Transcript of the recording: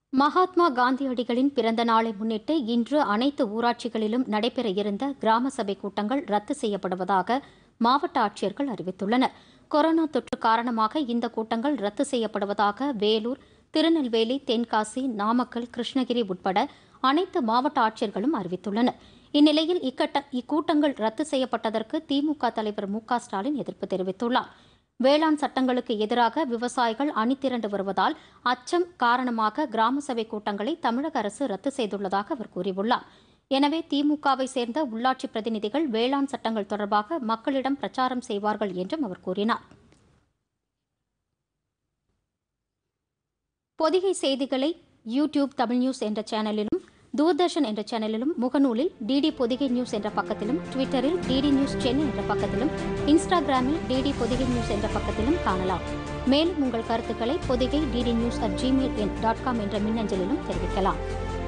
மகாத்மா காந்தியடிகளின் பிறந்த நாளை முன்னிட்டு இன்று அனைத்து ஊராட்சிகளிலும் நடைபெற இருந்த கிராம சபை கூட்டங்கள் ரத்து செய்யப்படுவதாக மாவட்ட ஆட்சியர்கள் அறிவித்துள்ளனர் கொரோனா தொற்று காரணமாக இந்த கூட்டங்கள் ரத்து செய்யப்படுவதாக வேலூர் திருநெல்வேலி தென்காசி நாமக்கல் கிருஷ்ணகிரி உட்பட அனைத்து மாவட்ட ஆட்சியர்களும் அறிவித்துள்ளனர் இந்நிலையில் இக்கட்ட இக்கூட்டங்கள் ரத்து செய்யப்பட்டதற்கு திமுக தலைவர் மு க ஸ்டாலின் எதிர்ப்பு தெரிவித்துள்ளார் வேளாண் சட்டங்களுக்கு எதிராக விவசாயிகள் அணிதிரண்டு வருவதால் அச்சம் காரணமாக கிராம சபை கூட்டங்களை தமிழக அரசு ரத்து செய்துள்ளதாக அவர் கூறியுள்ளார் எனவே திமுகவை சேர்ந்த உள்ளாட்சி பிரதிநிதிகள் வேளாண் சட்டங்கள் தொடர்பாக மக்களிடம் பிரச்சாரம் செய்வார்கள் என்றும் அவர் கூறினார் பொதிகை செய்திகளை யூடியூப் தமிழ் நியூஸ் என்ற சேனலிலும் தூர்தர்ஷன் என்ற சேனலிலும் முகநூலில் டிடி பொதிகை நியூஸ் என்ற பக்கத்திலும் ட்விட்டரில் டிடி நியூஸ் சென்னை என்ற பக்கத்திலும் இன்ஸ்டாகிராமில் டிடி பொதிகை நியூஸ் என்ற பக்கத்திலும் காணலாம் மேலும் உங்கள் கருத்துக்களை Podhigai DD news at Gmail dot com என்ற மின்னஞ்சலிலும் தெரிவிக்கலாம்